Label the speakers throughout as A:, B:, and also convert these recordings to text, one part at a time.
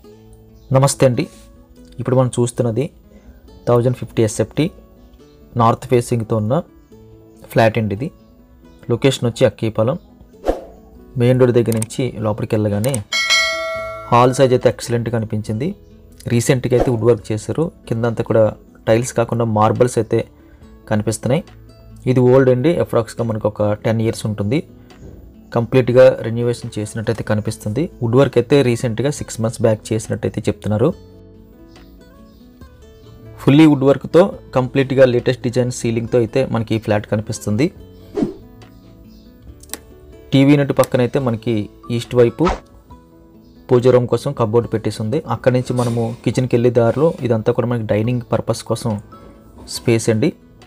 A: నమస్తే అండి ఇప్పుడు మనం చూస్తున్నది థౌజండ్ ఫిఫ్టీ ఎస్ఎఫ్టీ నార్త్ ఫేసింగ్తో ఉన్న ఫ్లాట్ అండి ఇది లొకేషన్ వచ్చి అక్కీపాలెం మెయిన్ రోడ్ దగ్గర నుంచి లోపలికి వెళ్ళగానే హాల్ సైజ్ అయితే ఎక్సలెంట్గా అనిపించింది రీసెంట్గా అయితే వుడ్ వర్క్ చేశారు కిందంతా కూడా టైల్స్ కాకుండా మార్బల్స్ అయితే కనిపిస్తున్నాయి ఇది ఓల్డ్ అండి అప్రాక్స్గా మనకు ఒక టెన్ ఇయర్స్ ఉంటుంది కంప్లీట్గా రెన్యువేషన్ చేసినట్టయితే కనిపిస్తుంది వుడ్ వర్క్ అయితే రీసెంట్గా సిక్స్ మంత్స్ బ్యాక్ చేసినట్టయితే చెప్తున్నారు ఫుల్లీ వుడ్ వర్క్తో కంప్లీట్గా లేటెస్ట్ డిజైన్ సీలింగ్తో అయితే మనకి ఈ ఫ్లాట్ కనిపిస్తుంది టీవీ యూనిట్ పక్కన అయితే మనకి ఈస్ట్ వైపు పూజ రూమ్ కోసం కబోర్డ్ పెట్టేసి ఉంది అక్కడి నుంచి మనము కిచెన్కి వెళ్ళే దారిలో ఇదంతా కూడా మనకి డైనింగ్ పర్పస్ కోసం స్పేస్ అండి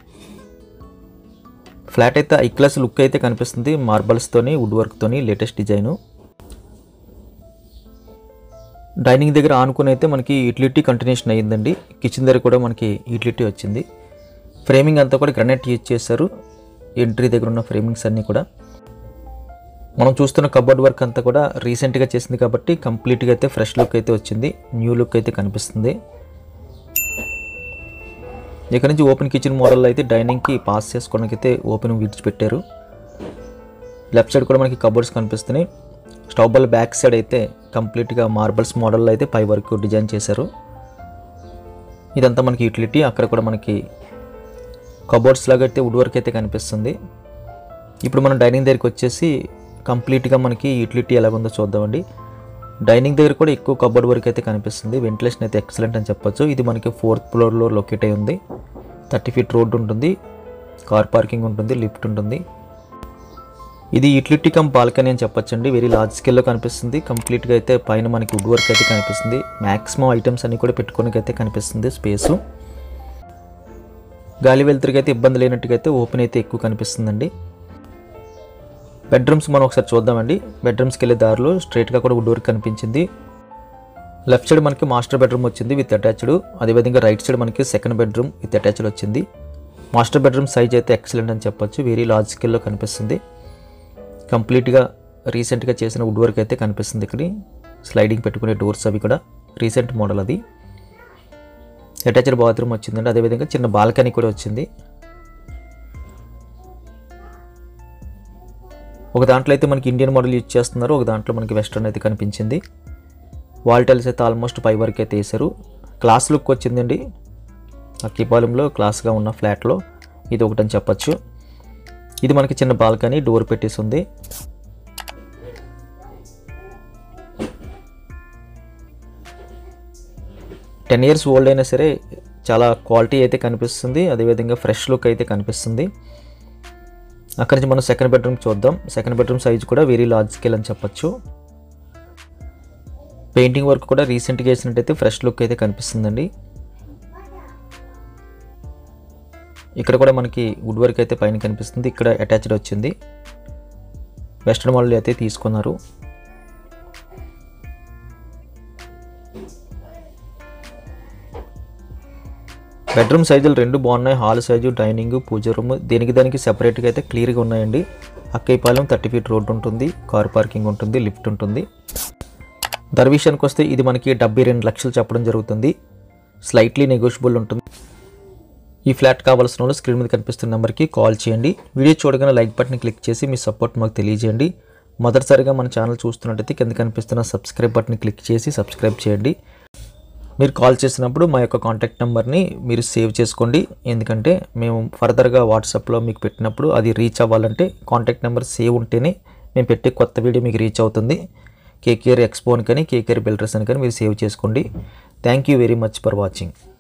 A: ఫ్లాట్ అయితే ఐ క్లాస్ లుక్ అయితే కనిపిస్తుంది మార్బల్స్తోని వుడ్ వర్క్తోని లేటెస్ట్ డిజైను డైనింగ్ దగ్గర ఆనుకుని అయితే మనకి యూటిలిటీ కంటిన్యూషన్ అయ్యిందండి కిచెన్ దగ్గర కూడా మనకి యూటిలిటీ వచ్చింది ఫ్రేమింగ్ అంతా కూడా గ్రనైట్ యూజ్ చేశారు ఎంట్రీ దగ్గర ఉన్న ఫ్రేమింగ్స్ అన్నీ కూడా మనం చూస్తున్న కబోర్డ్ వర్క్ అంతా కూడా రీసెంట్గా చేసింది కాబట్టి కంప్లీట్గా అయితే ఫ్రెష్ లుక్ అయితే వచ్చింది న్యూ లుక్ అయితే కనిపిస్తుంది ఇక్కడ నుంచి ఓపెన్ కిచెన్ మోడల్ అయితే డైనింగ్కి పాస్ చేసుకోవడానికి అయితే ఓపెన్ విడిచిపెట్టారు లెఫ్ట్ సైడ్ కూడా మనకి కబోర్డ్స్ కనిపిస్తున్నాయి స్టవ్ బల్ బ్యాక్ సైడ్ అయితే కంప్లీట్గా మార్బల్స్ మోడల్లో అయితే పై వరకు డిజైన్ చేశారు ఇదంతా మనకి యూటిలిటీ అక్కడ కూడా మనకి కబోర్డ్స్ లాగా అయితే వుడ్ వర్క్ అయితే కనిపిస్తుంది ఇప్పుడు మనం డైనింగ్ దగ్గరికి వచ్చేసి కంప్లీట్గా మనకి యూటిలిటీ ఎలాగుందో చూద్దామండి డైనింగ్ దగ్గర కూడా ఎక్కువ కబోర్డ్ వర్క్ అయితే కనిపిస్తుంది వెంటిలేషన్ అయితే ఎక్సలెంట్ అని చెప్పొచ్చు ఇది మనకి ఫోర్త్ ఫ్లోర్లో లొకేట్ అయి ఉంది థర్టీ ఫీట్ రోడ్ ఉంటుంది కార్ పార్కింగ్ ఉంటుంది లిఫ్ట్ ఉంటుంది ఇది యూటిలిటీ కమ్ బాల్కనీ అని చెప్పొచ్చండి వెరీ లార్జ్ స్కేల్లో కనిపిస్తుంది కంప్లీట్గా అయితే పైన మనకి వుడ్ వర్క్ అయితే కనిపిస్తుంది మ్యాక్సిమం ఐటమ్స్ అన్ని కూడా పెట్టుకోనికి అయితే కనిపిస్తుంది స్పేసు గాలి వెలుతురికి అయితే ఇబ్బంది లేనట్టుగా అయితే ఓపెన్ అయితే ఎక్కువ కనిపిస్తుందండి బెడ్రూమ్స్ మనం ఒకసారి చూద్దామండి బెడ్రూమ్స్కి వెళ్ళే దారిలో స్ట్రైట్గా కూడా వుడ్ వర్క్ కనిపించింది లెఫ్ట్ సైడ్ మనకి మాస్టర్ బెడ్రూమ్ వచ్చింది విత్ అటాచ్డ్ అదేవిధంగా రైట్ సైడ్ మనకి సెకండ్ బెడ్రూమ్ విత్ అటాచ్డ్ వచ్చింది మాస్టర్ బెడ్రూమ్ సైజ్ అయితే ఎక్సలెంట్ అని చెప్పొచ్చు వెరీ లార్జ్ స్కేల్లో కనిపిస్తుంది కంప్లీట్గా రీసెంట్గా చేసిన వుడ్ వర్క్ అయితే కనిపిస్తుంది ఇక్కడ స్లైడింగ్ పెట్టుకునే డోర్స్ అవి కూడా రీసెంట్ మోడల్ అది అటాచ్డ్ బాత్రూమ్ వచ్చిందండి అదేవిధంగా చిన్న బాల్కనీ కూడా వచ్చింది ఒక దాంట్లో అయితే మనకి ఇండియన్ మోడల్ యూజ్ చేస్తున్నారు ఒక దాంట్లో మనకి వెస్ట్రన్ అయితే కనిపించింది వాల్ టైల్స్ అయితే ఆల్మోస్ట్ పై వరకు అయితే వేసారు క్లాస్ లుక్ వచ్చిందండి అక్కిపాలెంలో క్లాస్గా ఉన్న ఫ్లాట్లో ఇది ఒకటని చెప్పచ్చు ఇది మనకి చిన్న బాల్కనీ డోర్ పెట్టేసి ఉంది టెన్ ఇయర్స్ ఓల్డ్ అయినా సరే చాలా క్వాలిటీ అయితే కనిపిస్తుంది అదేవిధంగా ఫ్రెష్ లుక్ అయితే కనిపిస్తుంది అక్కడి నుంచి మనం సెకండ్ బెడ్రూమ్ చూద్దాం సెకండ్ బెడ్రూమ్ సైజ్ కూడా వెరీ లార్జ్ స్కేల్ అని చెప్పొచ్చు పెయింటింగ్ వర్క్ కూడా రీసెంట్గా వేసినట్టయితే ఫ్రెష్ లుక్ అయితే కనిపిస్తుందండి ఇక్కడ కూడా మనకి వుడ్ వర్క్ అయితే పైన కనిపిస్తుంది ఇక్కడ అటాచ్డ్ వచ్చింది వెస్ట్రన్ మోడల్ అయితే తీసుకున్నారు బెడ్రూమ్ సైజులు రెండు బాగున్నాయి hall size dining puja room దేనికి దానికి సెపరేట్గా అయితే క్లియర్గా ఉన్నాయండి అక్కైపాలెం థర్టీ ఫీట్ రోడ్ ఉంటుంది కార్ పార్కింగ్ ఉంటుంది లిఫ్ట్ ఉంటుంది ధర విషయానికి వస్తే ఇది మనకి డెబ్బై రెండు లక్షలు చెప్పడం జరుగుతుంది స్లైట్లీ నెగోషియబుల్ ఉంటుంది ఈ ఫ్లాట్ కావాల్సిన వాళ్ళు స్క్రీన్ మీద కనిపిస్తున్న నెంబర్కి కాల్ చేయండి వీడియో చూడగానే లైక్ బటన్ క్లిక్ చేసి మీ సపోర్ట్ మాకు తెలియజేయండి మొదటిసారిగా మన ఛానల్ చూస్తున్నట్టయితే కింద కనిపిస్తున్న సబ్స్క్రైబ్ బటన్ క్లిక్ చేసి సబ్స్క్రైబ్ చేయండి మీరు కాల్ చేసినప్పుడు మా యొక్క కాంటాక్ట్ నెంబర్ని మీరు సేవ్ చేసుకోండి ఎందుకంటే మేము ఫర్దర్గా వాట్సాప్లో మీకు పెట్టినప్పుడు అది రీచ్ అవ్వాలంటే కాంటాక్ట్ నెంబర్ సేవ్ ఉంటేనే మేము పెట్టే కొత్త వీడియో మీకు రీచ్ అవుతుంది కేకేఆర్ ఎక్స్పోన్ కానీ కేకేఆర్ బిల్డర్స్ అని కానీ మీరు సేవ్ చేసుకోండి thank you very much for watching